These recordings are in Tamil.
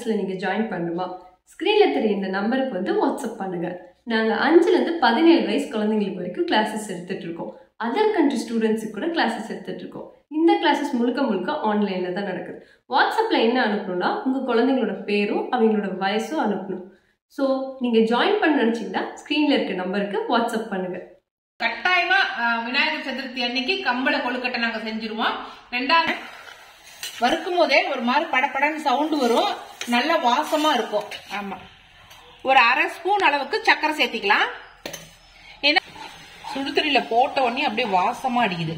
கிளாஸஸ்ல நீங்க ஜாயின் பண்ணணுமா ஸ்க்ரீன்ல தெரிய இந்த நம்பருக்கு வந்து வாட்ஸ்அப் பண்ணுங்க நாங்க அஞ்சுல இருந்து பதினேழு வயசு குழந்தைங்களுக்கு வரைக்கும் கிளாஸஸ் எடுத்துட்டு இருக்கோம் அதர் கண்ட்ரி ஸ்டூடெண்ட்ஸுக்கு கூட கிளாஸஸ் எடுத்துட்டு இருக்கோம் இந்த கிளாஸஸ் முழுக்க முழுக்க ஆன்லைன்ல தான் நடக்குது வாட்ஸ்அப்ல என்ன அனுப்பணும்னா உங்க குழந்தைங்களோட பேரும் அவங்களோட வயசும் அனுப்பணும் ஸோ நீங்க ஜாயின் பண்ண நினைச்சீங்கன்னா ஸ்க்ரீன்ல இருக்க நம்பருக்கு வாட்ஸ்அப் பண்ணுங்க கட்டாயமா அஹ், விநாயகர் சதுர்த்தி அன்னைக்கு கம்பள கொழுக்கட்டை நாங்க செஞ்சிருவோம் ரெண்டாவது வறுக்கும் போதே ஒரு மாதிரி படபடன்னு சவுண்ட் வரும் நல்ல வாசமா இருக்கும் ஆமா ஒரு அரை ஸ்பூன் அளவுக்கு சர்க்கரை சேர்த்திக்கலாம் ஏன்னா சுடுதண்ணில போட்ட உடனே அப்படியே வாசமா அடிக்குது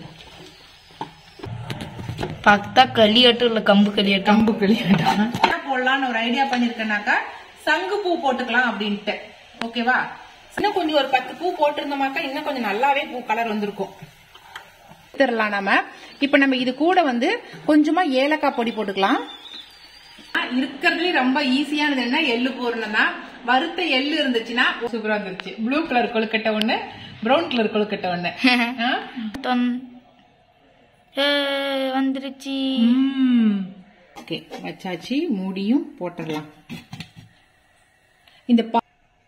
பார்த்தா களியாட்டும் இல்ல கம்பு களியாட்டம் கம்பு கிளியாட்டா என்ன போடலாம்னு ஒரு ஐடியா பண்ணிருக்கேனாக்கா சங்கு பூ போட்டுக்கலாம் அப்படின்ட்டு ஓகேவா இன்னும் கொஞ்சம் ஒரு பத்து பூ போட்டிருந்தோமாக்கா இன்னும் கொஞ்சம் நல்லாவே பூ கலர் வந்திருக்கும் எடுத்துடலாம் நாம இப்ப நம்ம இது கூட வந்து கொஞ்சமா ஏலக்காய் பொடி போட்டுக்கலாம் இருக்கிறதுல ரொம்ப ஈஸியானது என்ன எள்ளு பூரணம் தான் வறுத்த எள்ளு இருந்துச்சுன்னா சூப்பரா இருந்துச்சு ப்ளூ கலர் கொழுக்கட்டை ஒண்ணு பிரவுன் கலர் கொழுக்கட்டை ஒண்ணு ஆ? தொன்- ஏ, வந்துருச்சு ஓகே வச்சாச்சு மூடியும் போட்டுடலாம் இந்த பா-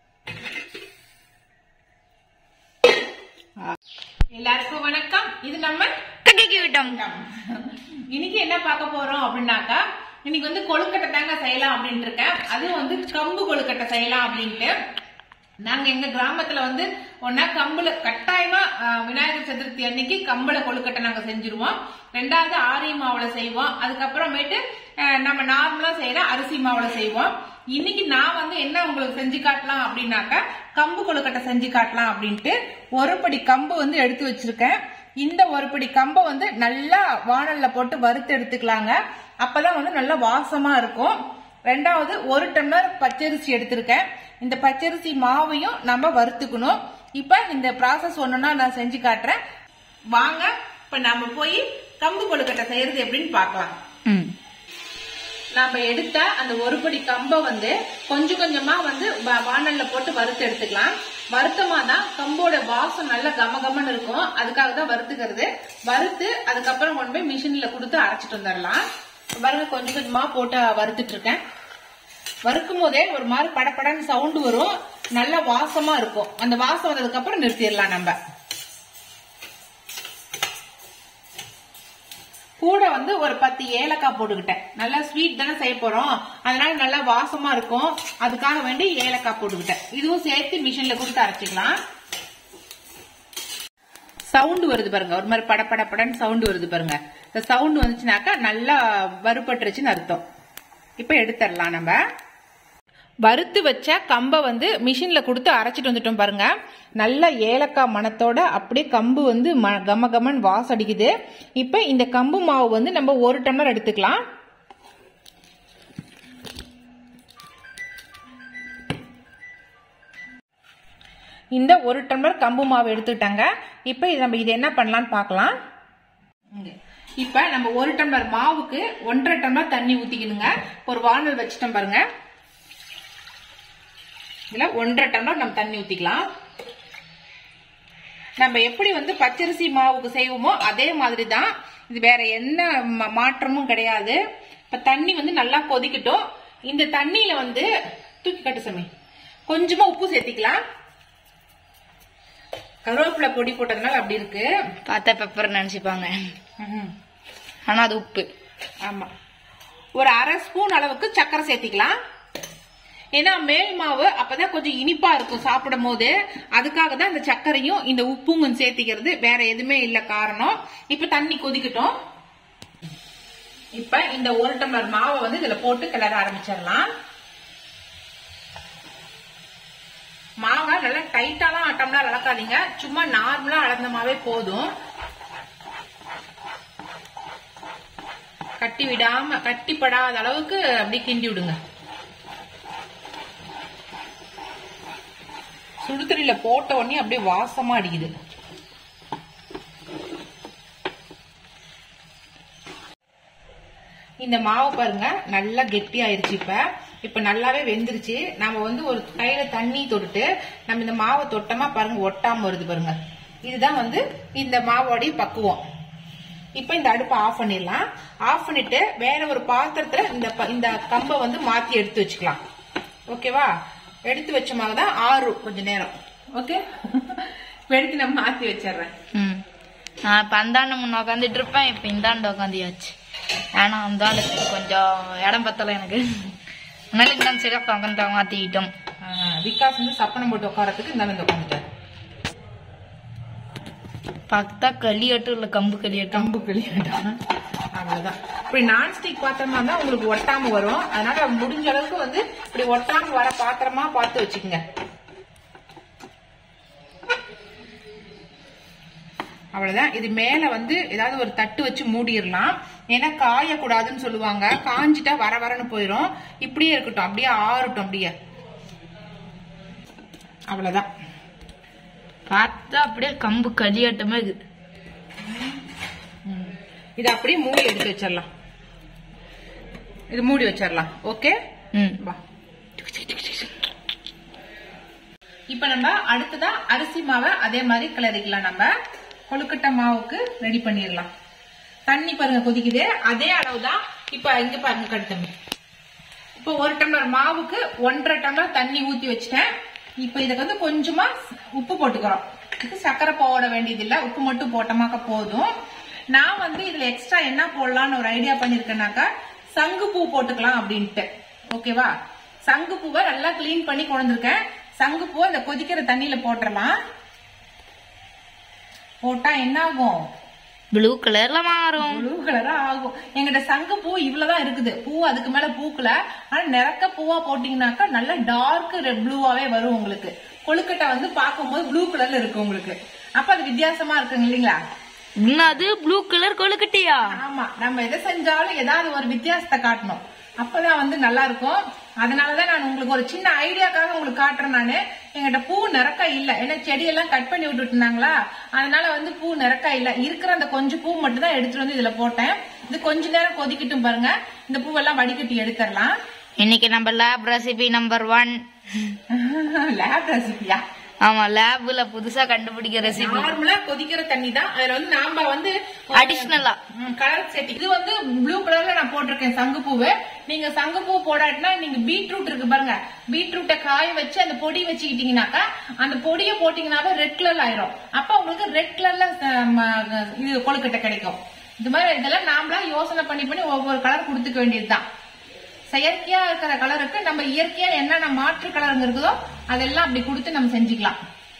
ஆ. எல்லாருக்கும் வணக்கம் இது நம்ம கட்டிக்கு விட்டோம் இன்னைக்கு என்ன பார்க்க போறோம் அப்படின்னாக்கா இன்னைக்கு வந்து கொழுக்கட்டை தாங்க செய்யலாம் அப்படின்ட்டு இருக்கேன் அதுவும் வந்து கம்பு கொழுக்கட்டை செய்யலாம் அப்படின்ட்டு நாங்க எங்க கிராமத்துல வந்து ஒன்னா கம்புல கட்டாயமா ஆஹ், விநாயகர் சதுர்த்தி அன்னைக்கு கம்பள கொழுக்கட்டை நாங்க செஞ்சிருவோம் ரெண்டாவது ஆரி மாவுல செய்வோம் அதுக்கப்புறமேட்டு ஆஹ், நம்ம நார்மலா செய்யற அரிசி மாவுல செய்வோம் இன்னைக்கு நான் வந்து என்ன உங்களுக்கு செஞ்சு காட்டலாம் அப்படின்னாக்கா கம்பு கொழுக்கட்டை செஞ்சு காட்டலாம் அப்படின்ட்டு ஒரு படி கம்பு வந்து எடுத்து வச்சிருக்கேன் இந்த ஒரு படி கம்பை வந்து நல்லா வாணல்ல போட்டு வறுத்து எடுத்துக்கலாங்க அப்பதான் வந்து நல்லா வாசமா இருக்கும் ரெண்டாவது ஒரு டம்ளர் பச்சரிசி எடுத்திருக்கேன் இந்த பச்சரிசி மாவையும் நம்ம வறுத்துக்கணும் இப்ப இந்த ப்ராசஸ் ஒண்ணுன்னா நான் செஞ்சு காட்டுறேன் வாங்க இப்ப நாம போய் கம்பு கொழுக்கட்டை செய்யறது எப்படின்னு பார்க்கலாம் ம். நாம எடுத்த அந்த ஒரு படி கம்பை வந்து கொஞ்சம் கொஞ்சமா வந்து வா- வாணல்ல போட்டு வறுத்து எடுத்துக்கலாம் வறுத்தமா தான் கம்போட வாசம் நல்ல கமகமன்னு இருக்கும் அதுக்காக தான் வறுத்துக்கிறது வறுத்து அதுக்கப்புறம் கொண்டு போய் மிஷின்ல கொடுத்து அரைச்சிட்டு வந்துடலாம் பாருங்க கொஞ்சம் கொஞ்சமா போட்டு வறுத்துட்டு இருக்கேன் வறுக்கும் போதே ஒரு மாதிரி படபடன்னு சவுண்ட் வரும் நல்ல வாசமா இருக்கும் அந்த வாசம் வந்ததுக்கு அப்புறம் நிறுத்திடலாம் நம்ம கூட வந்து ஒரு பத்து ஏலக்காய் போட்டுக்கிட்டேன் நல்லா ஸ்வீட் தானே செய்ய போறோம் அதனால நல்லா வாசமா இருக்கும் அதுக்காக வேண்டி ஏலக்காய் போட்டுக்கிட்டேன் இதுவும் சேர்த்து மிஷின்ல கொடுத்து அரைச்சிக்கலாம் சவுண்ட் வருது பாருங்க ஒரு மாதிரி பட பட படன்னு சவுண்ட் வருது பாருங்க இந்த சவுண்ட் வந்துச்சுனாக்கா நல்லா வறுபட்டுருச்சுன்னு அர்த்தம் இப்ப எடுத்துடலாம் நம்ம வறுத்து வச்ச கம்பை வந்து மிஷின்ல கொடுத்து அரைச்சிட்டு வந்துட்டோம் பாருங்க நல்ல ஏலக்காய் மணத்தோட அப்படியே கம்பு வந்து ம- கம கமன் வாசம் அடிக்குது இப்ப இந்த கம்பு மாவு வந்து நம்ம ஒரு டம்ளர் எடுத்துக்கலாம் இந்த ஒரு டம்ளர் கம்பு மாவு எடுத்துக்கிட்டாங்க இப்ப இது நம்ம இது என்ன பண்ணலாம்னு பார்க்கலாம் இங்க. இப்ப நம்ம ஒரு டம்ளர் மாவுக்கு ஒன்றரை டம்ளர் தண்ணி ஊத்திக்கணுங்க ஒரு வானல் வச்சுட்டோம் பாருங்க இதுல ஒன்றரை டம்ளர் நம்ம தண்ணி ஊத்திக்கலாம் நம்ம எப்படி வந்து பச்சரிசி மாவுக்கு செய்வோமோ அதே மாதிரி தான் இது வேற என்ன ம- மாற்றமும் கிடையாது இப்ப தண்ணி வந்து நல்லா கொதிக்கட்டும் இந்த தண்ணியில வந்து தூக்கி கட்டு சமி கொஞ்சமா உப்பு சேர்த்திக்கலாம் கருவேப்பிலை பொடி போட்டதுனால அப்படி இருக்கு பார்த்தா பெப்பர் நினைச்சுப்பாங்க ம்ஹும். ஆனா அது உப்பு ஆமா ஒரு அரை ஸ்பூன் அளவுக்கு சர்க்கரை சேர்த்திக்கலாம் ஏன்னா மேல் மாவு அப்பதான் கொஞ்சம் இனிப்பா இருக்கும் சாப்பிடும் போது அதுக்காக தான் இந்த சர்க்கரையும் இந்த உப்பும் கொஞ்சம் சேர்த்திக்கிறது வேற எதுவுமே இல்ல காரணம் இப்ப தண்ணி கொதிக்கட்டும் இப்ப இந்த ஒரு டம்ளர் மாவை வந்து இதுல போட்டு கிளற ஆரம்பிச்சிடலாம் மாவை நல்லா டைட்டாலாம் டம்ளர் அளக்காதீங்க சும்மா நார்மலா அளந்த மாவே போதும் கட்டி விடாம கட்டிப்படாத அளவுக்கு அப்படி கிண்டி விடுங்க சுடுதண்ணில போட்ட உடனே அப்படியே வாசமா அடிக்குது இந்த மாவு பாருங்க நல்லா கெட்டி ஆயிருச்சு இப்ப இப்ப நல்லாவே வெந்துருச்சு நாம வந்து ஒரு கையில தண்ணி தொட்டுட்டு நம்ம இந்த மாவை தொட்டமா பாருங்க ஒட்டாம வருது பாருங்க இதுதான் வந்து இந்த மாவோடைய பக்குவம் இப்போ இந்த அடுப்பை ஆஃப் பண்ணிடலாம் ஆஃப் பண்ணிட்டு வேற ஒரு பாத்திரத்துல இந்த ப- இந்த கம்பை வந்து மாத்தி எடுத்து வச்சுக்கலாம் ஓகேவா எடுத்து வச்சமாக தான் ஆறும் கொஞ்ச நேரம் ஓகே இப்போ எடுத்து நான் மாத்தி வச்சிடுறேன் ம் நான் இப்போ அந்தாண்ட முன்ன உட்காந்துட்டு இருப்பேன் இப்போ இந்தாண்ட உட்காந்தியாச்சு ஏன்னா அந்தாண்ட சரி கொஞ்சம் இடம் பத்தல எனக்கு அதனால இந்தாண்ட சரி உட்காந்து மாத்திக்கிட்டோம் ஆஹ், விகாஸ் வந்து சப்பனம் போட்டு உட்காரத்துக்கு இந்த வந்து உட்காந்துட்டேன் பார்த்தா களியாட்டும் இல்லை கம்பு களியாட்டும் கம்பு கிளி வேண்டாம் அவ்வளவுதான் இப்படி நான்ஸ்டிக் பாத்திரமா இருந்தா உங்களுக்கு ஒட்டாம வரும் அதனால முடிஞ்ச அளவுக்கு வந்து இப்படி ஒட்டாம வர பாத்திரமா பார்த்து வச்சுக்கோங்க அவ்வளவுதான் இது மேல வந்து ஏதாவது ஒரு தட்டு வச்சு மூடிடலாம் ஏன்னா காயக்கூடாதுன்னு சொல்லுவாங்க காஞ்சிட்டா வர வரன்னு போயிடும் இப்படியே இருக்கட்டும் அப்படியே ஆறட்டும் அப்படியே அவ்வளவுதான் பார்த்தா அப்படியே கம்பு களியாட்டமே இருக்குது இதை அப்படியே மூடி எடுத்து வச்சிடலாம் இது மூடி வச்சிடலாம் ஓகே ம் வா இப்ப நம்ம அடுத்ததா அரிசி மாவை அதே மாதிரி கிளறிக்கலாம் நம்ம கொழுக்கட்டை மாவுக்கு ரெடி பண்ணிடலாம் தண்ணி பாருங்க கொதிக்குது அதே அளவு தான் இப்ப இங்க பாருங்க கடுத்தம்பி இப்போ ஒரு டம்ளர் மாவுக்கு ஒன்றரை டம்ளர் தண்ணி ஊத்தி வச்சிட்டேன் இப்போ இதுக்கு வந்து கொஞ்சமா உப்பு போட்டுக்கிறோம் இது சர்க்கரை போட வேண்டியது இல்ல உப்பு மட்டும் போட்டமாக்க போதும் நான் வந்து இதுல எக்ஸ்ட்ரா என்ன போடலாம்னு ஒரு ஐடியா பண்ணிருக்கேனாக்கா சங்கு பூ போட்டுக்கலாம் அப்படின்ட்டு ஓகேவா சங்கு பூவை நல்லா க்ளீன் பண்ணி கொண்டு வந்திருக்கேன் சங்கு பூவை இந்த கொதிக்கிற தண்ணியில போட்டுறலாம் போட்டா என்ன ஆகும் ப்ளூ கலர்ல மாறும் ப்ளூ கலரா ஆகும் எங்கிட்ட சங்கு பூ இவ்வளவுதான் இருக்குது பூ அதுக்கு மேல பூக்கல ஆனா நிறக்க பூவா போட்டீங்கன்னாக்கா நல்ல டார்க் ப்ளூவாவே வரும் உங்களுக்கு கொழுக்கட்டை வந்து பார்க்கும்போது ப்ளூ கலர்ல இருக்கு உங்களுக்கு அப்ப அது வித்தியாசமா இருக்குங்க இல்லைங்களா என்னது ப்ளூ கலர் கொழுக்கட்டையா ஆமா நம்ம எதை செஞ்சாலும் ஏதாவது ஒரு வித்தியாசத்தை காட்டணும் அப்பதான் வந்து நல்லா இருக்கும் அதனாலதான் நான் உங்களுக்கு ஒரு சின்ன ஐடியாக்காக உங்களுக்கு காட்டுறேன் நானு எங்கிட்ட பூ நிறக்க இல்ல ஏன்னா செடியெல்லாம் கட் பண்ணி விட்டுட்டு இருந்தாங்களா அதனால வந்து பூ நிறக்க இல்ல இருக்கிற அந்த கொஞ்சம் பூ மட்டும் தான் எடுத்துட்டு வந்து இதுல போட்டேன் இது கொஞ்ச நேரம் கொதிக்கட்டும் பாருங்க இந்த பூவெல்லாம் வடிகட்டி எடுத்துடலாம் இன்னைக்கு நம்ம lab recipe number one lab ரெசிபியா ஆமா லேப்ல புதுசா கண்டுபிடிக்கிற ரெசிபி நார்மலா கொதிக்கிற தண்ணி தான் அதுல வந்து நாம வந்து அடிஷ்னலா கலர் செட்டி இது வந்து ப்ளூ கலர்ல நான் போட்டிருக்கேன் சங்குப்பூவு நீங்க சங்குப்பூ போடாட்டினா நீங்க பீட்ரூட் இருக்கு பாருங்க பீட்ரூட்டை காய வச்சு அந்த பொடி வச்சுக்கிட்டீங்கன்னாக்கா அந்த பொடியை போட்டீங்கன்னாவே ரெட் கலர்ல ஆயிரும் அப்ப உங்களுக்கு ரெட் கலர்ல இது கொழுக்கட்டை கிடைக்கும் இது மாதிரி இதெல்லாம் நாமளா யோசனை பண்ணி பண்ணி ஒவ்வொரு கலர் கொடுத்துக்க வேண்டியதுதான் செயற்கையா இருக்கிற கலருக்கு நம்ம இயற்கையா என்னென்ன மாற்று கலருங்க இருக்குதோ அதெல்லாம் அப்படி கொடுத்து நம்ம செஞ்சுக்கலாம்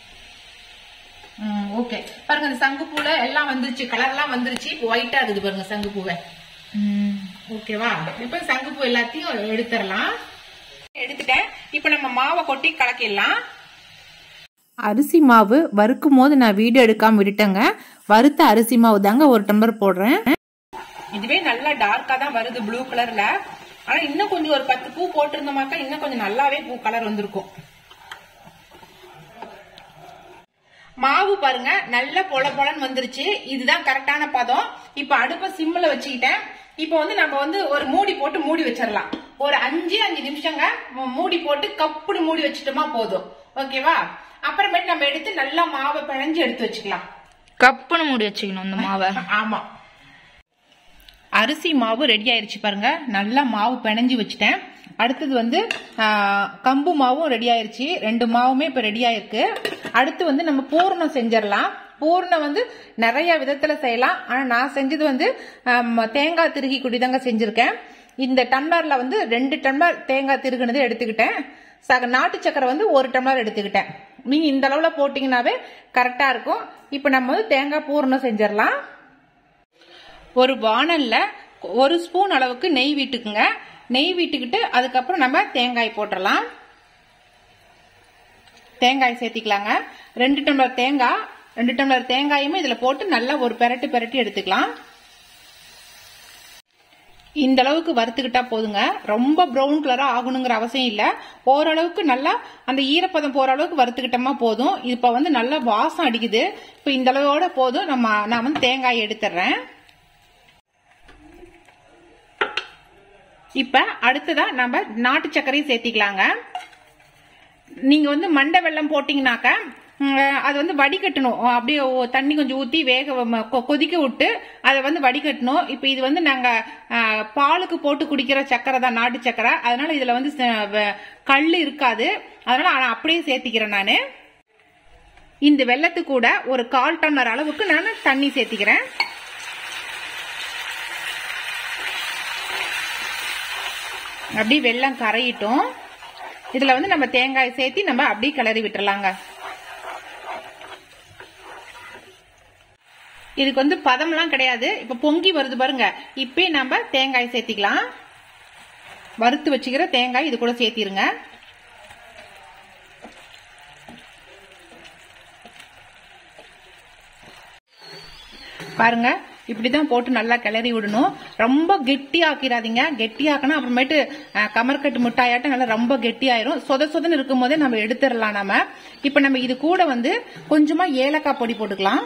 ஓகே பாருங்க இந்த சங்குப்பூல எல்லாம் வந்துருச்சு கலர்லாம் வந்துருச்சு இப்போ ஒயிட்டா இருக்குது பாருங்க சங்குப்பூவை ஓகேவா இப்போ சங்குப்பூ எல்லாத்தையும் எடுத்துடலாம் எடுத்துட்டேன் இப்போ நம்ம மாவை கொட்டி கலக்கிடலாம் அரிசி மாவு வறுக்கும் போது நான் வீடியோ எடுக்காம விட்டுட்டேங்க வறுத்த அரிசி மாவு தாங்க ஒரு டம்ளர் போடுறேன் இதுவே நல்லா டார்க்கா தான் வருது ப்ளூ கலர்ல ஆனா இன்னும் கொஞ்சம் ஒரு பத்து பூ போட்டிருந்தோமாக்கா இன்னும் கொஞ்சம் நல்லாவே பூ கலர் வந்திருக்கும் மாவு பாருங்க நல்ல பொல பொலன்னு வந்துருச்சு இதுதான் கரெக்டான பதம் இப்ப அடுப்ப சிம்ல வச்சுக்கிட்டேன் இப்ப வந்து நம்ம வந்து ஒரு மூடி போட்டு மூடி வச்சிடலாம் ஒரு அஞ்சு அஞ்சு நிமிஷங்க மு- மூடி போட்டு கப்புடு மூடி வச்சுட்டோமா போதும் ஓகேவா அப்புறமேட்டு நம்ம எடுத்து நல்லா மாவை பிணைஞ்சு எடுத்து வச்சுக்கலாம் கப்புன்னு மூடி வச்சுக்கணும் இந்த மாவை ஆமா அரிசி மாவு ரெடி ஆயிருச்சு பாருங்க நல்லா மாவு பிணைஞ்சு வச்சுட்டேன் அடுத்தது வந்து ஆ, கம்பு மாவும் ரெடி ஆயிருச்சு ரெண்டு மாவுமே இப்ப ரெடி ஆயிருக்கு அடுத்து வந்து நம்ம பூர்ணம் செஞ்சிடலாம் பூர்ணம் வந்து நிறைய விதத்துல செய்யலாம் ஆனா நான் செஞ்சது வந்து ஆம், தேங்காய் திருகி குடி தாங்க செஞ்சிருக்கேன் இந்த டம்ளர்ல வந்து ரெண்டு டம்ளர் தேங்காய் திருகுனது எடுத்துக்கிட்டேன் சக நாட்டு சக்கரை வந்து ஒரு டம்ளர் எடுத்துக்கிட்டேன் நீங்க இந்த அளவுல போட்டீங்கன்னாவே கரெக்டா இருக்கும் இப்ப நம்ம வந்து தேங்காய் பூர்ணம் செஞ்சிடலாம் ஒரு வாணல்ல ஒரு ஸ்பூன் அளவுக்கு நெய் விட்டுக்குங்க நெய் விட்டுக்கிட்டு அதுக்கப்புறம் நம்ம தேங்காய் போட்டுடலாம் தேங்காய் சேர்த்திக்கலாங்க ரெண்டு டம்ளர் தேங்காய் ரெண்டு டம்ளர் தேங்காயுமே இதுல போட்டு நல்லா ஒரு பெரட்டு பெரட்டி எடுத்துக்கலாம் இந்த அளவுக்கு வறுத்துக்கிட்டா போதுங்க ரொம்ப ப்ரௌன் கலரா ஆகணுங்கிற அவசியம் இல்ல ஓரளவுக்கு நல்லா அந்த ஈரப்பதம் போற அளவுக்கு வறுத்துக்கிட்டோமா போதும் இப்ப வந்து நல்லா வாசம் அடிக்குது இப்ப இந்த அளவோட போதும் நம்ம நான் வந்து தேங்காய் எடுத்துடுறேன் இப்ப அடுத்ததா நம்ம நாட்டு சர்க்கரையும் சேர்த்திக்கலாங்க நீங்க வந்து மண்டை வெல்லம் போட்டீங்கன்னாக்க ம், அது வந்து வடிகட்டணும் அப்படியே ஓ- தண்ணி கொஞ்சம் ஊத்தி வேக வ- கொ- கொதிக்க விட்டு அதை வந்து வடிகட்டணும் இப்போ இது வந்து நாங்க ஆ, பாலுக்கு போட்டு குடிக்கிற சக்கரை தான் நாட்டு சக்கரை அதனால இதுல வந்து ச- வ- கல் இருக்காது அதனால நான் அப்படியே சேர்த்திக்கிறேன் நான் இந்த வெள்ளத்து கூட ஒரு கால் டம்ளர் அளவுக்கு நான் தண்ணி சேர்த்திக்கிறேன் அப்படியே வெள்ளம் கரையிட்டும் இதுல வந்து நம்ம தேங்காய் சேர்த்தி நம்ம அப்படியே கிளறி விட்டுறலாங்க இதுக்கு வந்து பதம்லாம் கிடையாது இப்ப பொங்கி வருது பாருங்க இப்பயே நம்ம தேங்காய் சேர்த்திக்கலாம் வறுத்து வச்சுக்கிற தேங்காய் இது கூட சேர்த்திருங்க பாருங்க இப்படிதான் போட்டு நல்லா கிளறி விடணும் ரொம்ப கெட்டியாக்கிடாதீங்க கெட்டியாக்கினா அப்புறமேட்டு அஹ், கமர்கட்டு மிட்டாயாட்டம் நல்லா ரொம்ப கெட்டியாயிரும் சொத சொதன்னு இருக்கும் போதே நம்ம எடுத்துடலாம் நம்ம இப்ப நம்ம இது கூட வந்து கொஞ்சமா ஏலக்காய் பொடி போட்டுக்கலாம்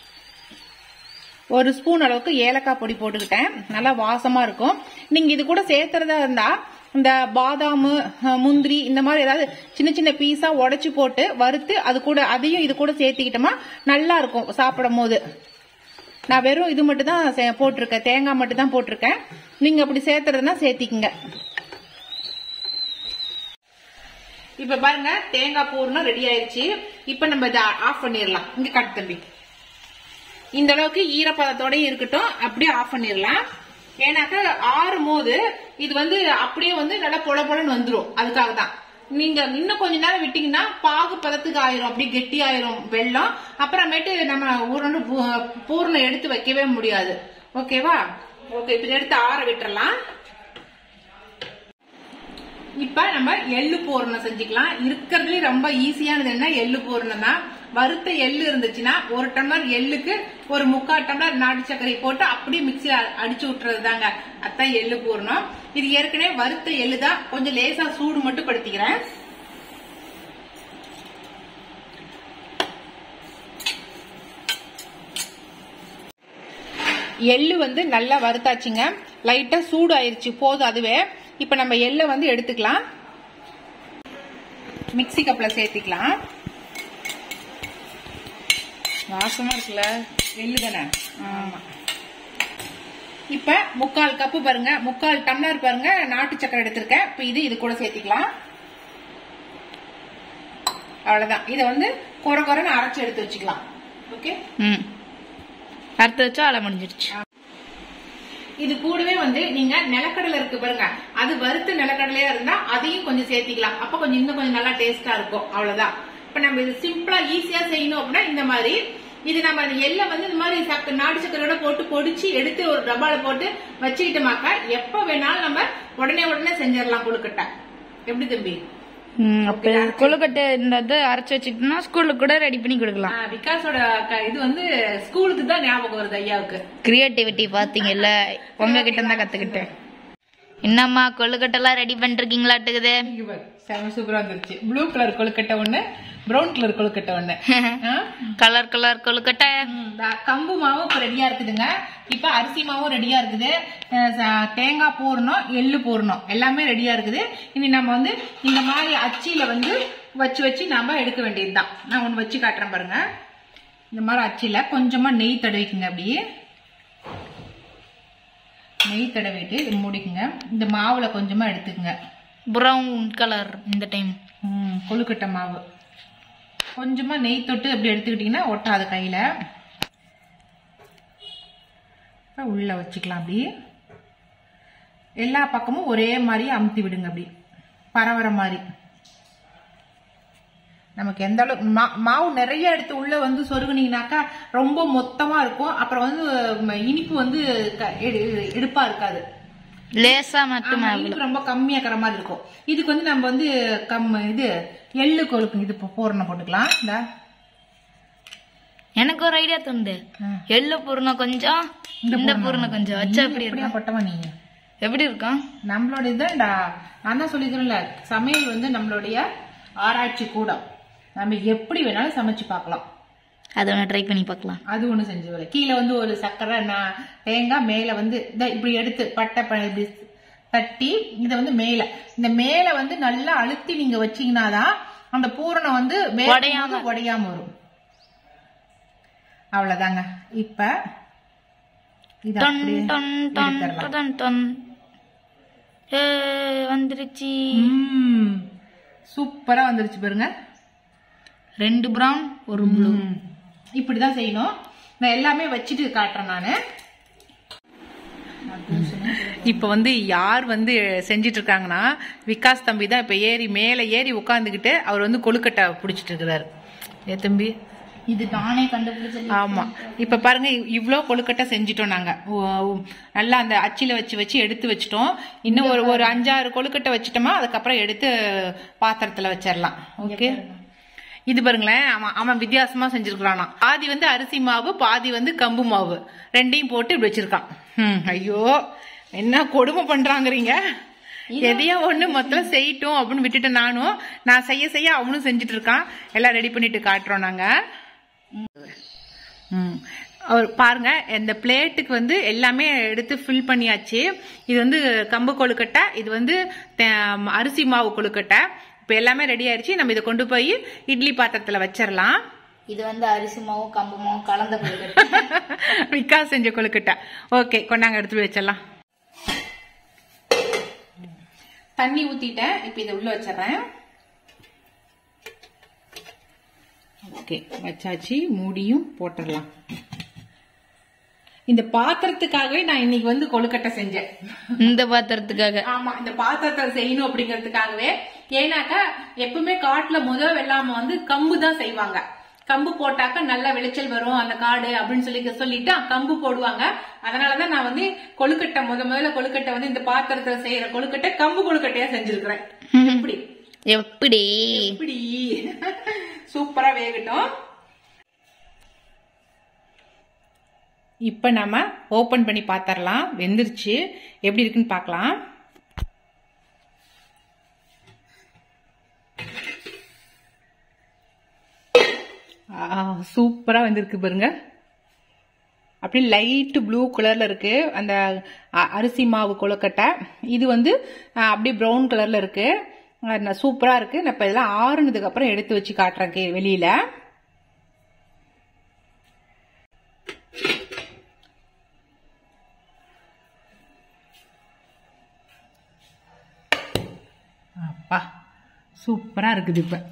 ஒரு ஸ்பூன் அளவுக்கு ஏலக்காய் பொடி போட்டுக்கிட்டேன் நல்லா வாசமா இருக்கும் நீங்க இது கூட சேர்த்துறதா இருந்தா இந்த பாதாம் அஹ், முந்திரி இந்த மாதிரி ஏதாவது சின்ன சின்ன பீஸா உடைச்சு போட்டு வறுத்து அது கூட அதையும் இது கூட சேர்த்திக்கிட்டோமா நல்லா இருக்கும் சாப்பிடும் போது நான் வெறும் இது மட்டும் தான் சே- போட்டிருக்கேன் தேங்காய் மட்டும் தான் போட்டிருக்கேன் நீங்க அப்படி சேர்த்துறதுனா சேர்த்திக்குங்க இப்ப பாருங்க தேங்காய் பூர்ணம் ரெடி ஆயிருச்சு இப்ப நம்ம இதை ஆஃப் பண்ணிடலாம் இங்க கட்டு தம்பி இந்த அளவுக்கு ஈரப்பதத்தோடயும் இருக்கட்டும் அப்படியே ஆஃப் பண்ணிடலாம் ஏன்னாக்கா ஆறும் போது இது வந்து அப்படியே வந்து நல்லா பொல பொலன்னு வந்துரும் அதுக்காக தான் நீங்க இன்னும் கொஞ்ச நேரம் விட்டீங்கன்னா பாகு பதத்துக்கு ஆயிரும் அப்படியே கெட்டி ஆயிரும் வெள்ளம் அப்புறமேட்டு நம்ம உருண்டு பூ- பூர்ணம் எடுத்து வைக்கவே முடியாது ஓகேவா ஓகே இப்ப இதை எடுத்து ஆற விட்டுறலாம் இப்ப நம்ம எள்ளு பூரணம் செஞ்சுக்கலாம் இருக்கிறதுலே ரொம்ப ஈஸியானது என்ன எள்ளு பூரணம் தான் வறுத்த எள்ளு இருந்துச்சுன்னா ஒரு டம்ளர் எள்ளுக்கு ஒரு முக்கால் டம்ளர் நாட்டு சர்க்கரை போட்டு அப்படியே மிக்சியில அடிச்சு விட்டுறது தாங்க அதான் எள்ளு பூரணம் இது ஏற்கனவே வறுத்த எள்ளு தான் கொஞ்சம் லேசா சூடு மட்டும் படுத்திக்கிறேன் எள்ளு வந்து நல்லா வறுத்தாச்சுங்க லைட்டா சூடு ஆயிருச்சு போதும் அதுவே இப்ப நம்ம எள்ளை வந்து எடுத்துக்கலாம் மிக்ஸி கப்ல சேர்த்திக்கலாம் வாசமா இருக்குல்ல எள்ளு தானே ஆமா இப்ப முக்கால் கப்பு பாருங்க முக்கால் டம்ளர் பாருங்க நாட்டு சக்கரை எடுத்திருக்கேன் இப்ப இது இது கூட சேர்த்திக்கலாம் அவ்வளவுதான் இதை வந்து குறை குறைன்னு அரைச்சு எடுத்து வச்சுக்கலாம் ஓகே ம் அடுத்து வச்சா அலை முடிஞ்சிருச்சு இது கூடவே வந்து நீங்க நிலக்கடலை இருக்கு பாருங்க அது வறுத்த நிலக்கடலையா இருந்தா அதையும் கொஞ்சம் சேர்த்திக்கலாம் அப்ப கொஞ்சம் இன்னும் கொஞ்சம் நல்லா டேஸ்டா இருக்கும் அவ்வளவுதான் இப்ப நம்ம இது சிம்பிளா ஈஸியா செய்யணும் அப்படின்னா இந்த மாதிரி இது நம்ம அந்த எள்ளை வந்து இந்த மாதிரி சக்க நாடு சக்கரையோட போட்டு பொடிச்சு எடுத்து ஒரு டப்பால போட்டு வச்சுக்கிட்டோமாக்கா எப்ப வேணாலும் நம்ம உடனே உடனே செஞ்சிடலாம் கொழுக்கட்டை எப்படி தம்பி ம், அப்ப கொழுக்கட்டை இந்த இது அரைச்சு வச்சுக்கிட்டோம்னா ஸ்கூலுக்கு கூட ரெடி பண்ணி கொடுக்கலாம் ஆ, விகாஸோட க- இது வந்து ஸ்கூலுக்கு தான் ஞாபகம் வருது ஐயாவுக்கு கிரியேட்டிவிட்டி பாத்தீங்கல்ல உங்ககிட்ட இருந்தா கத்துக்கிட்டேன் என்னம்மா கொழுக்கட்டெல்லாம் ரெடி பண்ணிருக்கீங்களாட்டுக்குது இங்க பாரு, செம சூப்பரா வந்துருச்சு ப்ளூ கலர் கொழுக்கட்டை ஒண்ணு பிரவுன் கலர் கொழுக்கட்டை ஒண்ணு ஆ? கலர் கலர் கொழுக்கட்டை ம், இந்த கம்பு மாவும் இப்ப ரெடியா இருக்குதுங்க இப்ப அரிசி மாவும் ரெடியா இருக்குது அஹ் ச- தேங்காய் பூரணும் எள்ளு பூரணும் எல்லாமே ரெடியா இருக்குது இனி நம்ம வந்து இந்த மாதிரி அச்சியில வந்து வச்சு வச்சு நாம எடுக்க வேண்டியதுதான் நான் ஒண்ணு வச்சு காட்டுறேன் பாருங்க இந்த மாதிரி அச்சில கொஞ்சமா நெய் தடவிக்குங்க அப்படியே நெய் தடவிட்டு இது மூடிக்குங்க இந்த மாவுல கொஞ்சமா எடுத்துக்குங்க ப்ரௌன் கலர் இந்த டைம் ம், கொழுக்கட்டை மாவு கொஞ்சமா நெய் தொட்டு அப்படி எடுத்துக்கிட்டீங்கன்னா ஒட்டாது கையில இப்ப உள்ள வச்சுக்கலாம் அப்படி எல்லா பக்கமும் ஒரே மாதிரி அமுத்தி விடுங்க அப்படி பரவற மாதிரி நமக்கு எந்த அளவுக்கு மா- மாவு நிறைய எடுத்து உள்ள வந்து சொருகுனீங்கனாக்கா ரொம்ப மொத்தமா இருக்கும் அப்புறம் வந்து ம, இனிப்பு வந்து க- எடு- எடுப்பா இருக்காது லேசா மட்டும் ஆமா, இனிப்பு ரொம்ப கம்மியாக்கிற மாதிரி இருக்கும் இதுக்கு வந்து நம்ம வந்து கம் இது எள்ளு கொழுக்கு இது போ- பூரணம் போட்டுக்கலாம் இந்த எனக்கு ஒரு ஐடியா தோணுது எள்ளு பூர்ணம் கொஞ்சம் இந்த பூர்ணம் கொஞ்சம் வச்சா எப்படி இருக்கும் எப்படியாப்பட்டவன் நீங்க எப்படி இருக்கும் நம்மளோட இதுடா நான் தான் சொல்லிக்கிறேன்ல சமையல் வந்து நம்மளுடைய ஆராய்ச்சி கூடம் நம்ம எப்படி வேணாலும் சமைச்சு பார்க்கலாம் அதை ஒன்று ட்ரை பண்ணி பார்க்கலாம் அது ஒண்ணு செஞ்சு வர கீழே வந்து ஒரு சக்கரை நான் தேங்காய் மேல வந்து இத இப்படி எடுத்து பட்டை ப- இப்படி தட்டி இதை வந்து மேல இந்த மேல வந்து நல்லா அழுத்தி நீங்க வச்சீங்கன்னாதான் அந்த பூரணம் வந்து உடையாம. உடையாம உடையாம வரும் அவ்வளவுதாங்க இப்ப இது டன் அப்படியே டன் டன் எடுத்துடலாம். டன் டன் ஏ வந்துருச்சு ம், சூப்பரா வந்துருச்சு பாருங்க ரெண்டு பிரவுன் ஒரு ப்ளூ ம். இப்படிதான் செய்யணும் நான் எல்லாமே வச்சுட்டு காட்டுறேன் நானு இப்ப வந்து யார் வந்து செஞ்சிட்டு இருக்காங்கன்னா விகாஸ் தம்பி தான் இப்ப ஏறி மேல ஏறி உட்காந்துக்கிட்டு அவர் வந்து கொழுக்கட்டை பிடிச்சிட்டு இருக்கிறாரு ஏ தம்பி இது நானே கண்டுபிடிச்சது ஆமா இப்ப பாருங்க இவ்- இவ்ளோ கொழுக்கட்டை செஞ்சிட்டோம் நாங்க ஓ, நல்லா அந்த அச்சில வச்சு வச்சு எடுத்து வச்சிட்டோம் இன்னும் ஒரு ஒரு அஞ்சாறு கொழுக்கட்டை வச்சிட்டோமா அதுக்கப்புறம் எடுத்து பாத்திரத்துல வச்சிடலாம் ஓகே இது பாருங்களேன் அவன் அவன் வித்தியாசமா செஞ்சிருக்கிறானா பாதி வந்து அரிசி மாவு பாதி வந்து கம்பு மாவு ரெண்டையும் போட்டு இப்படி வச்சிருக்கான் ஹம், ஐயோ என்ன கொடுமை பண்றாங்கறீங்க எதையோ ஒண்ணு மொத்தம் செய்யட்டும் அப்படின்னு விட்டுட்டு நானும் நான் செய்ய செய்ய அவனும் செஞ்சுட்டு இருக்கான் எல்லாம் ரெடி பண்ணிட்டு காட்டுறோம் நாங்க ம். அவர் பாருங்க இந்த பிளேட்டுக்கு வந்து எல்லாமே எடுத்து ஃபில் பண்ணியாச்சு இது வந்து கம்பு கொழுக்கட்டை இது வந்து தே- அரிசி மாவு கொழுக்கட்டை இப்போ எல்லாமே ரெடி ஆயிடுச்சு நம்ம இதை கொண்டு போய் இட்லி பாத்திரத்துல வச்சிடலாம் இது வந்து அரிசி மாவும் கம்பு மாவும் கலந்த கொழுக்கட்டை விகாஸ் செஞ்ச கொழுக்கட்டை ஓகே கொண்டாங்க எடுத்து போய் வச்சிடலாம் தண்ணி ஊத்திட்டேன் இப்போ இதை உள்ள வச்சிடுறேன் ஓகே வச்சாச்சு மூடியும் போட்டுடலாம் இந்த பாத்திரத்துக்காகவே நான் இன்னைக்கு வந்து கொழுக்கட்டை செஞ்சேன் இந்த பாத்திரத்துக்காக ஆமா இந்த பாத்திரத்தை செய்யணும் அப்படிங்கிறதுக்காகவே ஏன்னாக்கா எப்பவுமே காட்டுல முத வெள்ளாம வந்து கம்பு தான் செய்வாங்க கம்பு போட்டாக்க நல்ல விளைச்சல் வரும் அந்த காடு அப்படின்னு சொல்லி சொல்லிட்டு கம்பு போடுவாங்க அதனாலதான் நான் வந்து கொழுக்கட்டை முத முதல்ல கொழுக்கட்டை வந்து இந்த பாத்திரத்துல செய்யற கொழுக்கட்டை கம்பு கொழுக்கட்டையா செஞ்சிருக்கிறேன் எப்படி எப்படி எப்படி சூப்பரா வேகட்டும் இப்ப நம்ம ஓபன் பண்ணி பாத்திரலாம் வெந்துருச்சு எப்படி இருக்குன்னு பார்க்கலாம் சூப்பரா வந்திருக்கு பாருங்க அப்படியே லைட் ப்ளூ கலர்ல இருக்கு அந்த அ- அரிசி மாவு கொழுக்கட்டை இது வந்து அ, அப்படியே ப்ரௌன் கலர்ல இருக்கு அ, ந- சூப்பரா இருக்கு நான் இப்ப இதெல்லாம் ஆறுனதுக்கு அப்புறம் எடுத்து வச்சு காட்டுறேன் கே- வெளியில அப்பா சூப்பரா இருக்குது இப்ப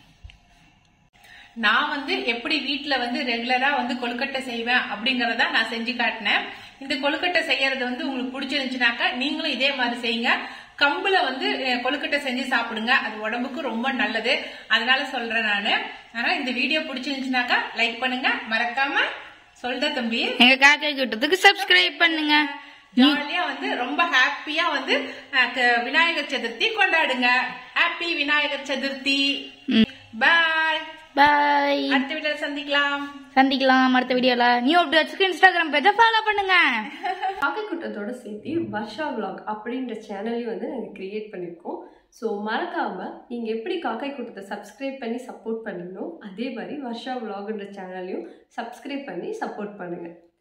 நான் வந்து எப்படி வீட்ல வந்து ரெகுலரா வந்து கொழுக்கட்டை செய்வேன் அப்படிங்கறத நான் செஞ்சு காட்டினேன் இந்த கொழுக்கட்டை செய்யறது வந்து உங்களுக்கு பிடிச்சிருந்துச்சுனாக்கா நீங்களும் இதே மாதிரி செய்யுங்க கம்புல வந்து அஹ், கொழுக்கட்டை செஞ்சு சாப்பிடுங்க அது உடம்புக்கு ரொம்ப நல்லது அதனால சொல்றேன் நானு ஆனா இந்த வீடியோ பிடிச்சிருந்துச்சுனாக்கா லைக் பண்ணுங்க மறக்காம சொல்ற தம்பி எங்க காக்கா கிட்டத்துக்கு சப்ஸ்கிரைப் பண்ணுங்க ஜாலியா வந்து ரொம்ப ஹாப்பியா வந்து அஹ், க- விநாயகர் சதுர்த்தி கொண்டாடுங்க happy Vinayagar Chaturthi bye bye அடுத்த வீடியோல சந்திக்கலாம் சந்திக்கலாம் அடுத்த வீடியோல நியூ அப்டேட்ஸ்க்கு இன்ஸ்டாகிராம் பேஜை ஃபாலோ பண்ணுங்க காக்கை கூட்டத்தோட சேர்த்து வர்ஷா vlog அப்படின்ற சேனலையும் வந்து நாங்கள் கிரியேட் பண்ணியிருக்கோம் ஸோ மறக்காமல் நீங்கள் எப்படி காக்கை கூட்டத்தை சப்ஸ்கிரைப் பண்ணி சப்போர்ட் பண்ணீங்களோ அதே மாதிரி வர்ஷா vlogன்ற சேனலையும் சப்ஸ்கிரைப் பண்ணி சப்போர்ட் பண்ணுங்கள்